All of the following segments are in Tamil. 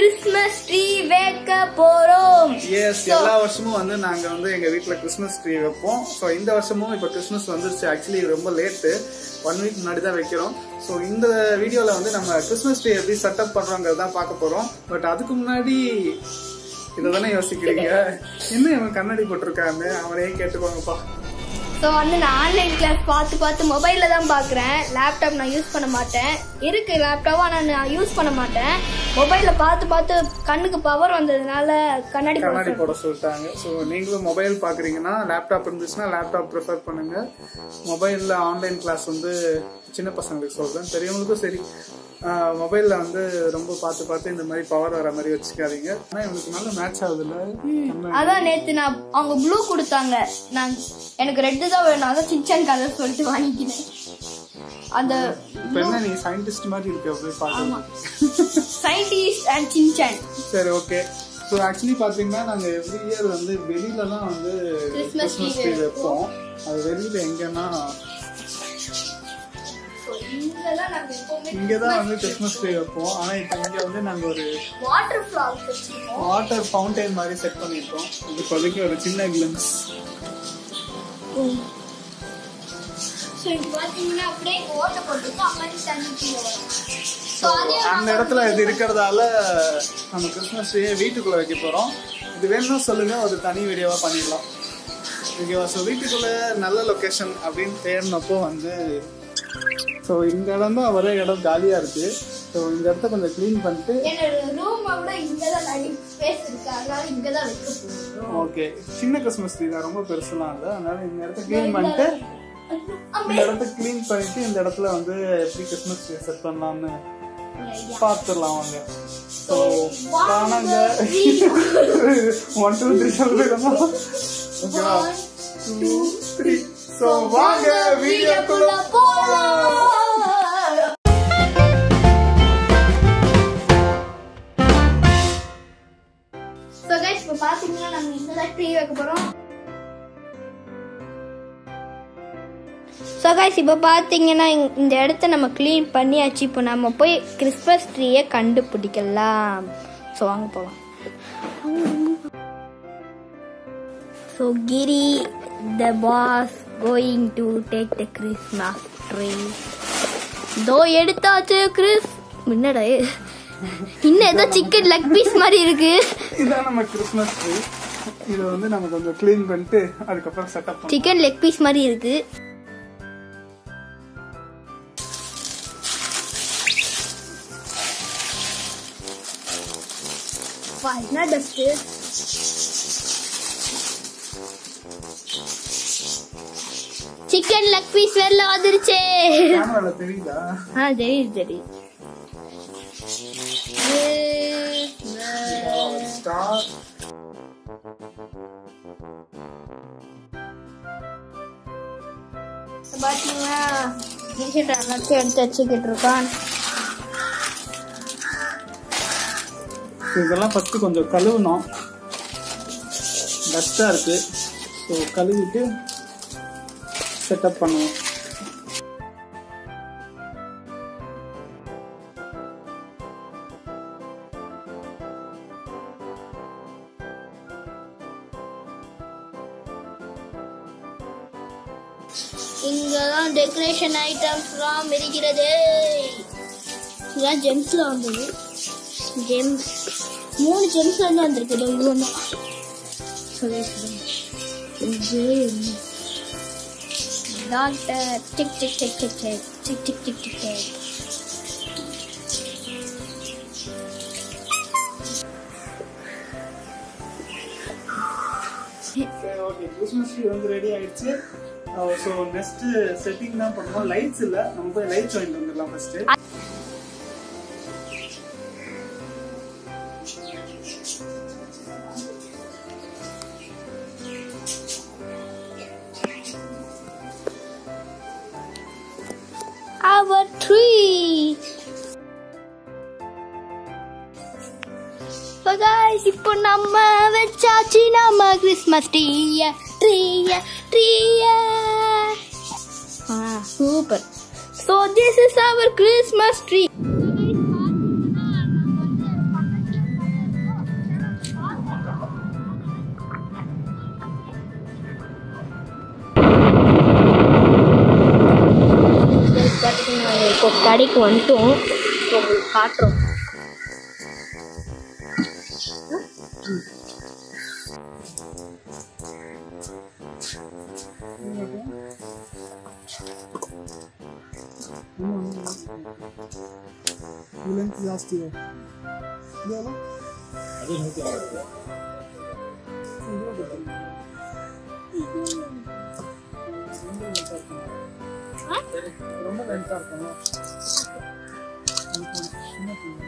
கிறிஸ்மஸ் ட்ரீ வைக்க போறோம் எஸ் எல்லா வருஷமும் வந்து நாங்க வந்து எங்க வீட்ல கிறிஸ்மஸ் ட்ரீ வைப்போம் ஸோ இந்த வருஷமும் இப்போ கிறிஸ்மஸ் வந்துருச்சு ஆக்சுவலி ரொம்ப லேட்டு ஒன் வீக் முன்னாடி தான் வைக்கிறோம் ஸோ இந்த வீடியோல வந்து நம்ம கிறிஸ்மஸ் ட்ரீ எப்படி செட்டப் பண்றோங்கிறது தான் பார்க்க போறோம் பட் அதுக்கு முன்னாடி இதை தானே யோசிக்கிறீங்க என்ன இவன் கண்ணாடி போட்டிருக்கான்னு அவனே கேட்டுக்கோங்கப்பா ஸோ வந்து நான் ஆன்லைன் கிளாஸ் பார்த்து பார்த்து மொபைலில் தான் பார்க்குறேன் லேப்டாப் நான் யூஸ் பண்ண மாட்டேன் இருக்கு லேப்டாப் ஆனால் நான் யூஸ் பண்ண மாட்டேன் மொபைலில் பார்த்து பார்த்து கண்ணுக்கு பவர் வந்ததுனால கண்ணாடி போட கண்ணாடி போட சொல்லிட்டாங்க ஸோ நீங்களும் மொபைல் பார்க்குறீங்கன்னா லேப்டாப் இருந்துச்சுன்னா லேப்டாப் ப்ரிஃபர் பண்ணுங்க மொபைலில் ஆன்லைன் கிளாஸ் வந்து சின்ன பசங்களுக்கு சொல்கிறேன் பெரியவங்களுக்கும் சரி மொபைலில் வந்து ரொம்ப பார்த்து பார்த்து இந்த மாதிரி பவர் வர மாதிரி வச்சுக்காதீங்க ஆனால் இவங்களுக்கு நல்ல மேட்ச் ஆகுதுல்ல அதான் நேத்து நான் அவங்க ப்ளூ கொடுத்தாங்க நான் எனக்கு ரெட்டு தான் வேணும் அதான் சின்சான் கலர் சொல்லிட்டு வாங்கிக்கினேன் அந்த இப்போ என்ன நீ சயின்டிஸ்ட் மாதிரி இருக்க அப்படியே பார்க்கலாம் சயின்டிஸ்ட் அண்ட் சின்சான் சரி ஓகே ஸோ ஆக்சுவலி பார்த்தீங்கன்னா நாங்கள் எவ்ரி இயர் வந்து வெளியிலலாம் வந்து Christmas கிறிஸ்மஸ் tree ட்ரீ வைப்போம் அது வெளியில் எங்கன்னா இங்கதான் நாங்க எப்பவுமே இங்கே தான் வந்து கிறிஸ்மஸ் ட்ரீ வைப்போம் ஆனால் இப்போ இங்கே வந்து நாங்கள் ஒரு வாட்டர் ஃபிளாக் வச்சிருக்கோம் வாட்டர் ஃபவுண்டைன் மாதிரி செட் பண்ணிருக்கோம் இப்போதைக்கு ஒரு சின்ன கிளம்ஸ் ஸோ இது பார்த்தீங்கன்னா அப்படியே இங்க ஓட்டை போட்டுருக்கு அம்மாடி தண்ணி கீழே வரும் ஸோ அதே அந்த இடத்துல இது இருக்கிறதால நம்ம கிறிஸ்மஸ் ட்ரீயை வீட்டுக்குள்ள வைக்க போறோம் இது வேணும்னு சொல்லுங்க ஒரு தனி வீடியோவா பண்ணிடலாம் ஓகேவா ஸோ வீட்டுக்குள்ள நல்ல லொக்கேஷன் அப்படின்னு தேடினப்போ வந்து ஸோ இந்த இடம் தான் ஒரே இடம் காலியா இருக்கு ஸோ இந்த இடத்த கொஞ்சம் க்ளீன் பண்ணிட்டு என்னோட ரூமை விட இங்கே தான் நிறைய ஸ்பேஸ் இருக்கு அதனால இங்கே தான் வைக்க போகிறோம் ஓகே சின்ன கிறிஸ்மஸ் ட்ரீ தான் ரொம்ப பெருசுலாம் இல்லை அதனால இந்த இடத்த க்ளீன் பண்ணிட்டு இந்த இடத்த க்ளீன் பண்ணிட்டு இந்த இடத்துல வந்து எப்படி கிறிஸ்மஸ் ட்ரீ செட் பண்ணலாம்னு பார்த்துடலாம் வாங்க ஸோ காணாங்க ஒன் டூ த்ரீ சொல்லிடலாம் ஓகேவா டூ த்ரீ ஸோ வாங்க வீடியோக்குள்ள போகலாம் ஸோ கைஸ் இப்போ பார்த்தீங்கன்னா நாங்கள் இங்கே தான் ட்ரீ வைக்க போகிறோம் ஸோ கைஸ் இப்போ பார்த்தீங்கன்னா இங்க- இந்த இடத்த நம்ம க்ளீன் பண்ணியாச்சு இப்போ நம்ம போய் கிறிஸ்மஸ் ட்ரீயை கண்டுபிடிக்கலாம் ஸோ வாங்க போகலாம் so Giri the boss going to take the Christmas tree தோ எடுத்தாச்சு கிறிஸ் என்னடா இது? இன்னும் ஏதோ சிக்கன் லெக் பீஸ் மாதிரி இருக்கு இதான் நம்ம கிறிஸ்மஸ் ட்ரீ இதை வந்து நம்ம கொஞ்சம் க்ளீன் பண்ணிட்டு அதுக்கப்புறம் செட்டப் பண்ணலாம் சிக்கன் லெக் பீஸ் மாதிரி இருக்கு வா, என்ன டஸ்ட் சிக்கன் லெக் பீஸ் வெளில வந்துருச்சே கேமரால தெரியுதா ஆ தெரியுது தெரியுது ஸ்டார் பாத்தீங்கன்னா கிரிக்கெட் எல்லாத்தையும் எடுத்து வச்சுக்கிட்டு இருக்கான் இதெல்லாம் ஃபர்ஸ்ட் கொஞ்சம் கழுவணும் டஸ்டா இருக்கு ஸோ கழுவிட்டு செட்டப் பண்ணுவோம் இங்கதான் டெக்கரேஷன் ஐட்டம்ஸ்லாம் இருக்கிறது இதெல்லாம் ஜெம்ஸ்ல வந்தது ஜெம்ஸ் மூணு ஜெம்ஸ்ல இருந்து வந்திருக்கு இதோ இவ்வளோ தான் doctor tick tick tick tick tick tick tick tick tick tick சரி ஓகே கிறிஸ்மஸ் ட்ரீ வந்து ரெடி ஆயிடுச்சு ஸோ நெக்ஸ்ட் செட்டிங் தான் பண்ணுவோம் லைட்ஸ் இல்லை நம்ம போய் லைட்ஸ் வாங்கிட்டு வந்துடலாம் first our tree. So guys, இப்போ நம்ம வச்சாச்சு நம்ம கிறிஸ்மஸ் ட்ரீய ட்ரீய ட்ரீய super so this is our Christmas tree கடைக்கு வந்துட்டோம் இப்போ உங்களுக்கு காட்டுறோம் இதுலேருந்து ஜாஸ்தி இதெல்லாம் ரொம்ப லென்த்தாக இருக்கும் சின்ன பிள்ளை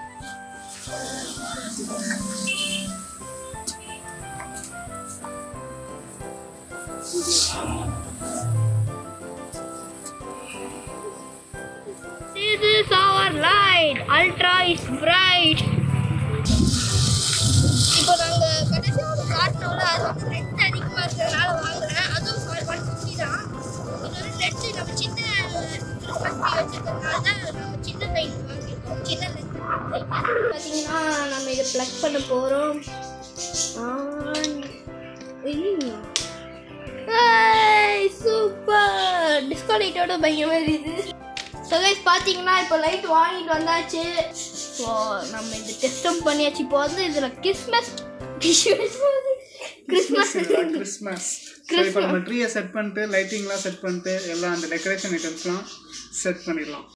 This is our light. Ultra is bright. இப்போ நாங்க கடைசியாக காட்டினோம்ல அது வந்து நெட் அதிகமாக இருக்கிறதுனால வாங்குறேன் அதுவும் ஒன் ஃபிஃப்டி தான் இது வந்து நெட் நம்ம சின்ன கிறிஸ்மஸ் ட்ரீ வச்சிருக்கிறதுனால தான் நம்ம சின்ன லைட் வாங்கியிருக்கோம் சின்ன லைட் பார்த்தீங்கன்னா நம்ம இதை ப்ளக் பண்ண போகிறோம் சூப்பர் டிஸ்கோ லைட்டோட பயங்கரமாக இருக்குது ஸோ கைஸ் பார்த்தீங்கன்னா இப்போ லைட் வாங்கிட்டு வந்தாச்சு ஸோ நம்ம இது டெஸ்டும் பண்ணியாச்சு இப்போ வந்து இதில் கிறிஸ்மஸ் கிறிஸ்மஸ் கிறிஸ்மஸ் இப்போ நம்ம ட்ரீயை செட் பண்ணிட்டு லைட்டிங்லாம் செட் பண்ணிட்டு எல்லாம் அந்த டெக்கரேஷன் ஐட்டம்ஸ்லாம் செட் பண்ணிடலாம்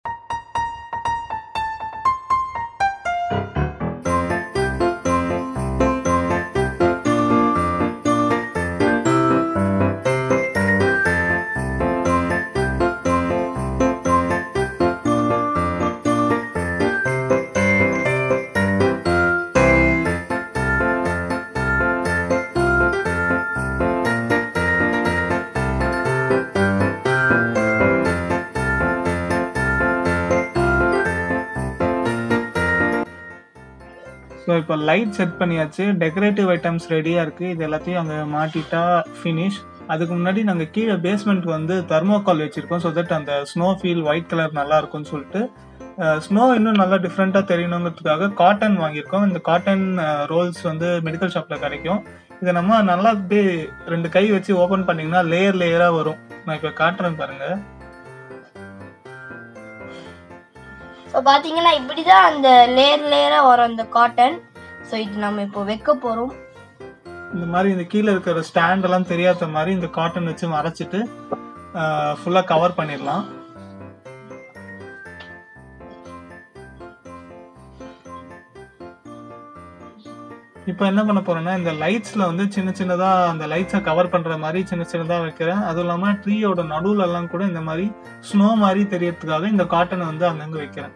ஸோ இப்போ லைட் செட் பண்ணியாச்சு டெக்கரேட்டிவ் ஐட்டம்ஸ் ரெடியாக இருக்குது இது எல்லாத்தையும் அங்கே மாட்டிட்டா ஃபினிஷ் அதுக்கு முன்னாடி நாங்கள் கீழே பேஸ்மெண்ட் வந்து தெர்மோகால் வச்சுருக்கோம் ஸோ தட் அந்த ஸ்னோ ஃபீல் ஒயிட் கலர் நல்லா இருக்கும்னு சொல்லிட்டு ஸ்னோ இன்னும் நல்லா டிஃப்ரெண்ட்டாக தெரியணுங்கிறதுக்காக காட்டன் வாங்கியிருக்கோம் இந்த காட்டன் ரோல்ஸ் வந்து மெடிக்கல் ஷாப்பில் கிடைக்கும் இதை நம்ம நல்லா அப்படியே ரெண்டு கை வச்சு ஓப்பன் பண்ணிங்கன்னா லேயர் லேயராக வரும் நான் இப்போ காட்டுறேன் பாருங்கள் ஸோ பார்த்தீங்கன்னா இப்படி தான் அந்த லேயர் லேயராக வரும் அந்த காட்டன் ஸோ இது நம்ம இப்போ வைக்க போகிறோம் இந்த மாதிரி இந்த கீழே இருக்கிற ஸ்டாண்ட் எல்லாம் தெரியாத மாதிரி இந்த காட்டன் வச்சு மறைச்சிட்டு ஃபுல்லா கவர் பண்ணிடலாம் இப்போ என்ன பண்ண போறேன்னா இந்த லைட்ஸ்ல வந்து சின்ன சின்னதா அந்த லைட்ஸை கவர் பண்ற மாதிரி சின்ன சின்னதா வைக்கிறேன் அதுவும் இல்லாம ட்ரீயோட நடுவுல எல்லாம் கூட இந்த மாதிரி ஸ்னோ மாதிரி தெரியறதுக்காக இந்த காட்டனை வந்து அங்கங்க வைக்கிறேன்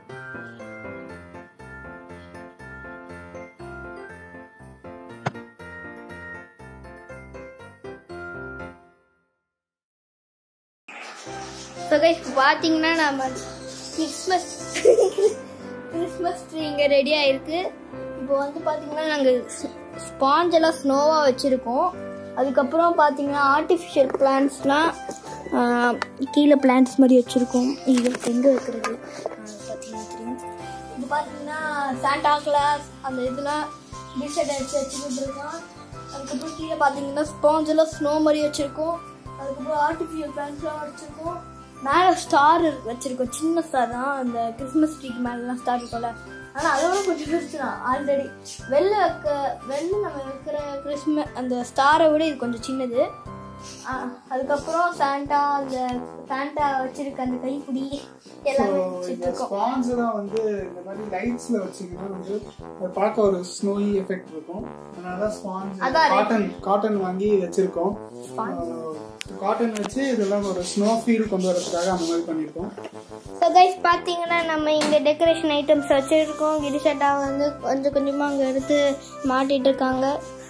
ஸோ கைஸ் பார்த்தீங்கன்னா நம்ம கிறிஸ்மஸ் கிறிஸ்மஸ் ட்ரீ இங்கே ரெடி ஆயிருக்கு இப்போ வந்து பார்த்தீங்கன்னா நாங்கள் ஸ்பாஞ்ச் எல்லாம் ஸ்னோவாக வச்சுருக்கோம் அதுக்கப்புறம் பார்த்தீங்கன்னா ஆர்டிஃபிஷியல் பிளான்ஸ்லாம் கீழே பிளான்ஸ் மாதிரி வச்சுருக்கோம் இது எங்கே வைக்கிறது பார்த்தீங்கன்னா தெரியும் இது பார்த்தீங்கன்னா சாண்டா கிளாஸ் அந்த இதெல்லாம் டிஷர்ட் அடிச்சு வச்சுக்கிட்டு இருக்கோம் அதுக்கப்புறம் கீழே பார்த்தீங்கன்னா ஸ்பாஞ்ச் எல்லாம் ஸ்னோ மாதிரி வச்சுருக்கோம் அதுக்கப்புறம் ஆர்டிஃபிஷியல் பிளான்ஸ்லாம் வச்சுருக்கோம் மேலே ஸ்டார் வச்சுருக்கோம் சின்ன ஸ்டார் தான் அந்த கிறிஸ்மஸ் ட்ரீக்கு மேலெலாம் ஸ்டார் இருக்கும்ல ஆனால் அதோட கொஞ்சம் பெருசு தான் ஆல்ரெடி வெளில வைக்க வெளில நம்ம வைக்கிற கிறிஸ்மஸ் அந்த ஸ்டாரை விட இது கொஞ்சம் சின்னது ஆ, அதுக்கப்புறம் சாண்டா அந்த சாண்டா வச்சிருக்க அந்த கைப்பிடி எல்லாமே இந்த வச்சுருக்கோம் ஸ்பான்ஸ் தான் வந்து இந்த மாதிரி லைட்ஸ்ல வச்சீங்கன்னா வந்து அது பார்க்க ஒரு ஸ்னோயி எஃபெக்ட் இருக்கும் அதனால ஸ்பான்ஸ் அதான் காட்டன் காட்டன் வாங்கி வச்சிருக்கோம் காட்டன் வச்சு இதெல்லாம் ஒரு ஸ்னோ ஃபீல் கொண்டு வரதுக்காக அந்த மாதிரி பண்ணியிருக்கோம் ஸோ கைஸ் பார்த்தீங்கன்னா நம்ம இங்கே டெக்கரேஷன் ஐட்டம்ஸ் வச்சுருக்கோம் கிரிஷட்டா வந்து கொஞ்சம் கொஞ்சமாக அங்கே எடுத்து மாட்டிட்டு இருக்காங்க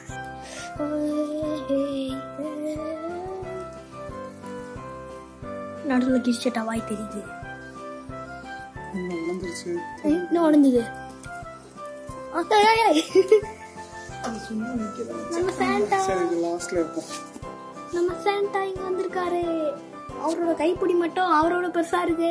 நடுவில் கிரிஷட்டா வாய் தெரியுது இன்னும் விழுந்துருச்சு ஏய், இன்னும் உடஞ்சுது அது சும்மா நிக்குது. நம்ம சாண்டா சரி இது லாஸ்ட்ல இருக்கும் நம்ம சாண்டா இங்க வந்திருக்காரு அவரோட கைப்பிடி மட்டும் அவரோட பெருசா இருக்கு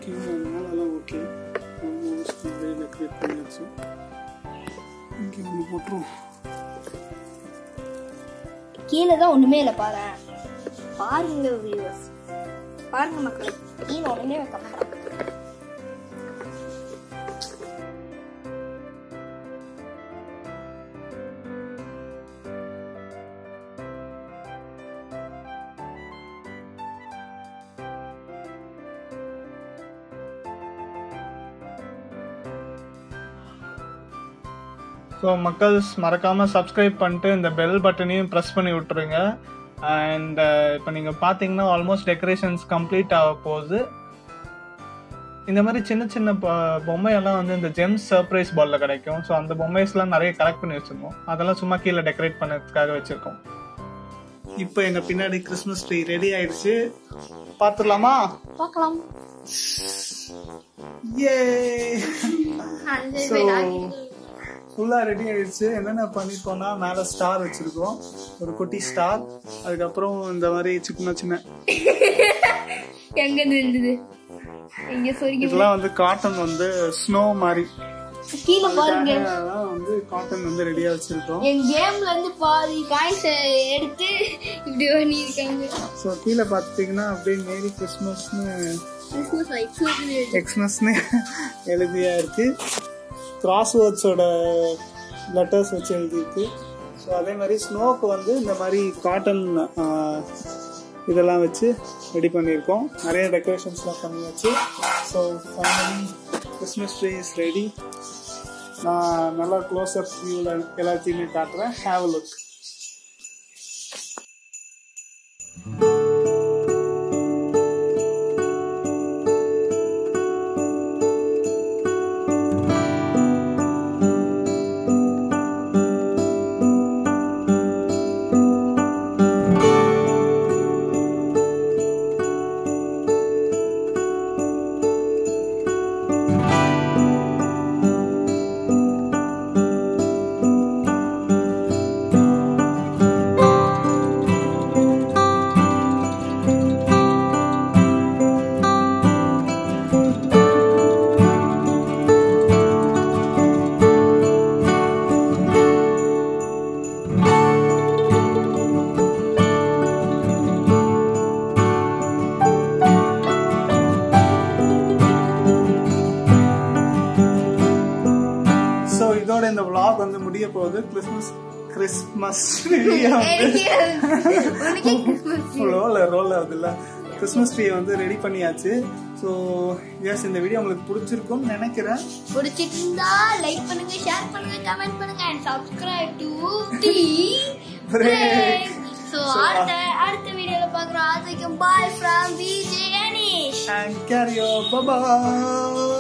கீழே மேலெல்லாம் ஓகே ஆல்மோஸ்ட் நிறைய டெக்கரேட் பண்ணியாச்சு இங்கே ஒன்று போட்டுரும் கீழே தான் ஒண்ணுமே இல்லை பாரு பாருங்க வியூவர்ஸ் பாருங்க மக்களே கீழே ஒண்ணுமே வைக்க மாட்டாங்க ஸோ மக்கள்ஸ் மறக்காமல் சப்ஸ்கிரைப் பண்ணிட்டு இந்த பெல் பட்டனையும் ப்ரெஸ் பண்ணி விட்டுருங்க அண்ட் இப்போ நீங்கள் பார்த்தீங்கன்னா ஆல்மோஸ்ட் டெக்கரேஷன்ஸ் கம்ப்ளீட் ஆக போகுது இந்த மாதிரி சின்ன சின்ன பொ- பொம்மையெல்லாம் வந்து இந்த ஜெம்ஸ் சர்ப்ரைஸ் பால்ல கிடைக்கும் ஸோ அந்த பொம்மைஸ்லாம் நிறைய கலெக்ட் பண்ணி வச்சிருக்கோம் அதெல்லாம் சும்மா கீழே டெக்கரேட் பண்ணதுக்காக வச்சிருக்கோம் இப்போ எங்க பின்னாடி கிறிஸ்மஸ் ட்ரீ ரெடி ஆயிடுச்சு பார்த்துடலாமா பார்க்கலாம் ஏ அந்த ஸோ ஃபுல்லாக ரெடி ஆயிடுச்சு என்னென்ன பண்ணிருக்கோம்னா மேலே ஸ்டார் வச்சிருக்கோம் ஒரு குட்டி ஸ்டார் அதுக்கப்புறம் இந்த மாதிரி சின்ன சின்ன எங்க இருந்தது எங்க சொருகி இதெல்லாம் வந்து காட்டன் வந்து ஸ்னோ மாதிரி கீழே பாருங்க அதெல்லாம் வந்து காட்டன் வந்து ரெடியா வச்சிருக்கோம் என் கேம்ல இருந்து பாதி காயின்ஸ் எடுத்து இப்படி பண்ணியிருக்காங்க ஸோ கீழே பார்த்தீங்கன்னா அப்படியே மேரி கிறிஸ்மஸ்னு கிறிஸ்மஸ் லைட்ஸ் எக்ஸ்மஸ்னு எழுதியா இருக்கு கிராஸ் வேர்ட்ஸோட லெட்டர்ஸ் வச்சு எழுதியிருக்கு ஸோ அதே மாதிரி ஸ்னோக்கு வந்து இந்த மாதிரி காட்டன் இதெல்லாம் வச்சு ரெடி பண்ணியிருக்கோம் நிறைய டெக்கரேஷன்ஸ்லாம் பண்ணியாச்சு so finally Christmas tree is ready நான் நல்லா க்ளோஸ் அப் வியூவில் எல்லாத்தையுமே காட்டுறேன் ஹேவ் லுக் ஸோ இதோட இந்த vlog வந்து முடிய போகுது கிறிஸ்மஸ் கிறிஸ்மஸ் ரோல ரோல் ஆகுதுல்ல கிறிஸ்மஸ் ட்ரீ வந்து ரெடி பண்ணியாச்சு ஸோ எஸ் இந்த வீடியோ உங்களுக்கு பிடிச்சிருக்கும்னு நினைக்கிறேன் பிடிச்சிருந்தா லைக் பண்ணுங்க ஷேர் பண்ணுங்க கமெண்ட் பண்ணுங்க and subscribe to the Break. So அடுத்த அடுத்த வீடியோல பார்க்குறோம் அதுக்கு bye from Vijay Aneesh And carry on. Bye bye.